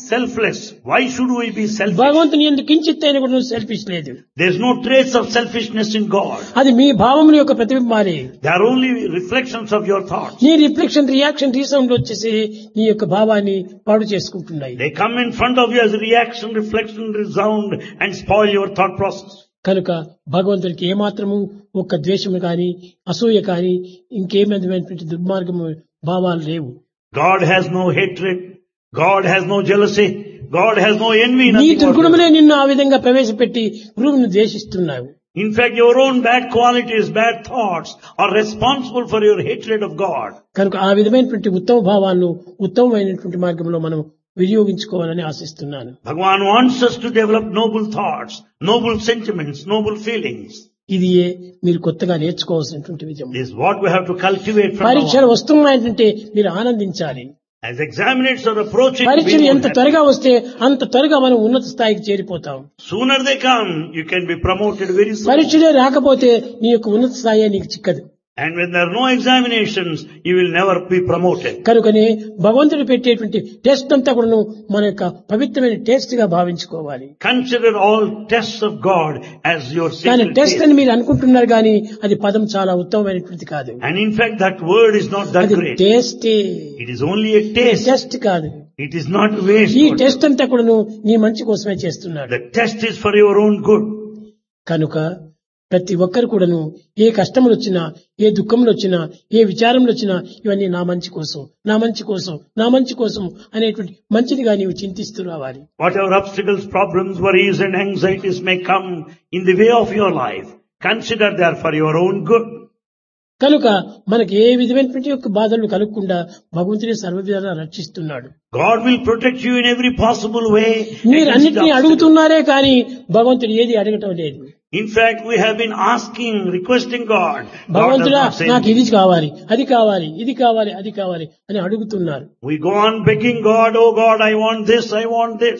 selfless. Why should we be selfish? భగవంతుని ఎందుకు కించిత్ అయినా కూడా సెల్ఫిష్ లేదు There's no trace of selfishness in God. అది మీ భావముల యొక్క ప్రతిబింబాలే They are only reflections of your thoughts. నీ రిఫ్లెక్షన్ రియాక్షన్ రీసౌండ్ వచ్చేసి నీ యొక్క భావాన్ని పాడు చేసుకుంటున్నాయి They come in front of you as reaction, reflection, resound and spoil your thought process. కనుక భగవంతుడికి ఏమాత్రము ఒక్క ద్వేషము కాని అసూయ కాని ఇంకేమైనటువంటి దుర్మార్గము భావాలు లేవు God has no hatred. God has no jealousy. God has no envy. నీ nothing దుర్గుణములే whatsoever. నిన్ను ఆ విధంగా ప్రవేశపెట్టి గురువును ద్వేషిస్తున్నావు In fact, your own bad qualities, bad thoughts are responsible for your hatred of God. కనుక ఆ విధమైనటువంటి ఉత్తమ భావాలను ఉత్తమమైనటువంటి మార్గంలో మనం వినియోగించుకోవాలని ఆశిస్తున్నాను Bhagavan wants us to develop noble thoughts, noble sentiments, noble feelings. ఇది మీరు కొత్తగా నేర్చుకోవాల్సినటువంటి విజయం This is what we have to cultivate from now పరీక్షలు on. వస్తున్నాయంటే మీరు ఆనందించాలి As examinations are approaching, we పరీక్షలు will ఎంత have- త్వరగా వస్తే అంత త్వరగా మనం ఉన్నత స్థాయికి చేరిపోతాం sooner they come, you can be promoted very soon. పరీక్షలే రాకపోతే నీ యొక్క ఉన్నత స్థాయి నీకు చిక్కదు And when there are no examinations, you will never be promoted. కనుకనే భగవంతుడు పెట్టేటువంటి టెస్ట్ అంతా కూడా మన యొక్క పవిత్రమైన టెస్ట్ గా భావించుకోవాలి Consider all tests of God as your కానీ sacred టెస్ట్ test. అని మీరు అనుకుంటున్నారు కానీ అది పదం చాలా ఉత్తమమైనటువంటి కాదు And in fact, that word is not that అది great. టేస్టే It is only a taste. Test కాదు It is not waste. ఈ టెస్ట్ అంతా కూడా నీ మంచి కోసమే చేస్తున్నాడు The test is for your own good. కనుక ప్రతి ఒక్కరు కూడాను ఏ కష్టములు వచ్చినా ఏ దుఃఖములు వచ్చినా ఏ విచారములు వచ్చినా ఇవన్నీ నా మంచి కోసం నా మంచి కోసం నా మంచి కోసం అనేటువంటి మంచిదిగా నీవు చింతిస్తూ రావాలి Whatever obstacles, problems, worries and anxieties may come in the way of your life, consider they are for your own good. కనుక మనకి ఏ విధమైనటువంటి యొక్క బాధలు కలగకుండా భగవంతుడే సర్వవిధాలా రక్షిస్తున్నాడు God will protect you in every possible way. మీరు against అన్నిటినీ obstacles. అడుగుతున్నారే కానీ భగవంతుడు ఏది అడగటం లేదు In fact, we have been asking, requesting God. God does భగవంతుడా not say నాకు ఇది కావాలి అది కావాలి ఇది కావాలి అది కావాలి అని అడుగుతున్నారు We go on begging God, oh God, I want this, I want this.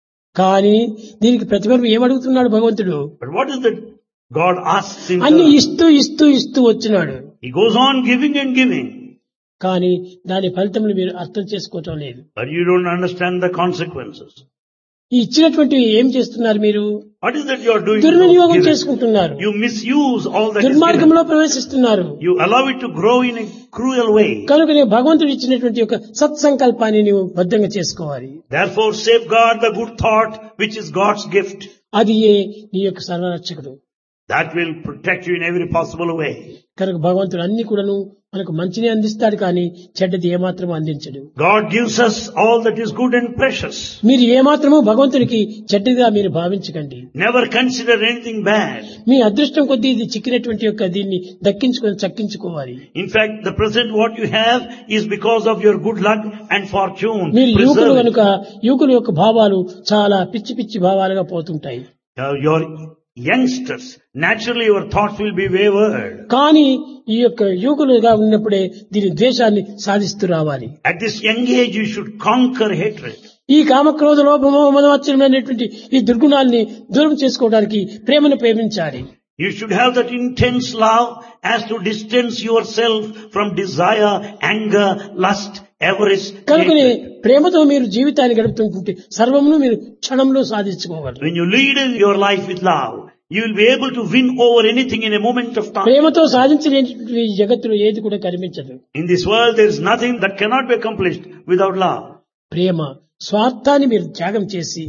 కానీ దీనికి ప్రతిఫలం ఏమడుగుతున్నాడు భగవంతుడు But what is that God asks in అన్ని turn? ఇస్తూ ఇస్తూ ఇస్తూ వచ్చినాడు He goes on giving and giving. కానీ దాని ఫలితములు మీరు అర్థం చేసుకోవటం లేదు But you don't understand the consequences. ఈ ఇచ్చినటువంటివి ఏం చేస్తున్నారు మీరు What is that you are doing? దుర్వినియోగం Giving. చేసుకుంటున్నారు You misuse all that is given. దుర్మార్గంలో ప్రవేశిస్తున్నారు You allow it to grow in a cruel way. కనుక నీవు భగవంతుడు ఇచ్చినటువంటి యొక్క సత్సంకల్పాన్ని నీవు బద్ధంగా చేసుకోవాలి Therefore safeguard the good thought which is God's gift. అది ఏ నీ యొక్క సర్వరక్షకుడు That will protect you in every possible way. కనుక భగవంతుడు అన్ని కూడాను మనకు మంచిని అందిస్తాడు కానీ చెడ్డది ఏమాత్రం అందించడు God gives us all that is good and precious. మీరు ఏమాత్రము భగవంతుడికి చెడ్డదిగా మీరు భావించకండి Never consider anything bad. మీ అదృష్టం కొద్దీ ఇది చిక్కినటువంటి యొక్క దీన్ని దక్కించుకొని చక్కించుకోవాలి In fact, the present what you have is because of your good luck and fortune. మీరు యువకులు Preserve it. కనుక యువకుల యొక్క భావాలు చాలా పిచ్చి పిచ్చి భావాలుగా పోతుంటాయి Uh, your youngsters, naturally your thoughts will be wayward. కానీ ఈ యొక్క యువకులుగా ఉన్నప్పుడే దీని ద్వేషాన్ని సాధిస్తూ రావాలి At this young age, you should conquer hatred. ఈ కామక్రోధ లోపమో మనవచ్చరం అనేటువంటి ఈ దుర్గుణాల్ని దూరం చేసుకోవడానికి ప్రేమను ప్రేమించాలి You should have that intense love as to distance yourself from desire, anger, lust, avarice. కనుకనే hatred. ప్రేమతో మీరు జీవితాన్ని గడుపుతుంటే సర్వమును మీరు క్షణంలో సాధించుకోగలరు When you lead your life with love, you will be able to win over anything in a moment of time. ప్రేమతో సాధించలేనటువంటి ఈ జగత్తులో ఏది కూడా కనిపించదు In this world, there is nothing that cannot be accomplished without love. ప్రేమ స్వార్థాన్ని మీరు త్యాగం చేసి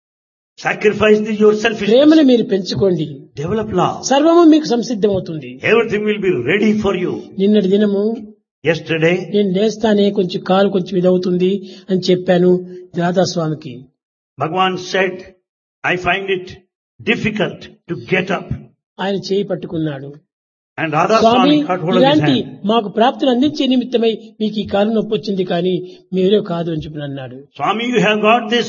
Sacrifice the- your selfishness. ప్రేమను మీరు పెంచుకోండి Develop love. సర్వము మీకు సంసిద్ధమవుతుంది Everything will be ready for you. నిన్నటి దినము Yesterday, నేను లేస్తానే కొంచెం కాలు కొంచెం ఇదవుతుంది అని చెప్పాను రాధాస్వామికి Bhagwan said, I find it difficult to get up. ఆయన చేయి పట్టుకున్నాడు And Radha Swamy Swami caught hold of his ఇలాంటి hand. మాకు ప్రాప్తిని అందించే నిమిత్తమై మీకు ఈ కాలు నొప్పి వచ్చింది కానీ మీరే కాదు అని చెప్పి అన్నాడు Swami, you have got this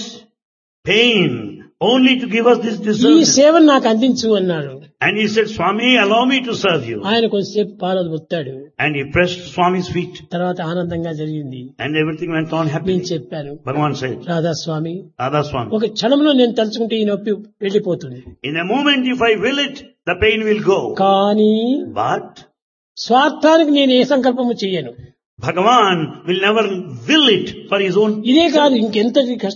pain only to give us this ఈ discernment. సేవను నాకు అందించు అన్నాడు And he said, Swami, allow me to serve you. ఆయన కొంతసేపు పాలు ఒత్తాడు And he pressed Swami's feet. తర్వాత ఆనందంగా జరిగింది And everything went on నేను happily. చెప్పాను Bhagwan said, Radhaswami Radha Swami, ఒక క్షణంలో నేను తలుచుకుంటే ఈ నొప్పి వెళ్ళిపోతుంది in a moment if I will it, the pain will go. కానీ But స్వార్థానికి నేను ఏ సంకల్పము చెయ్యను Bhagavan will never will it for his own ఇదే కాదు ఇంకెంత కష్టం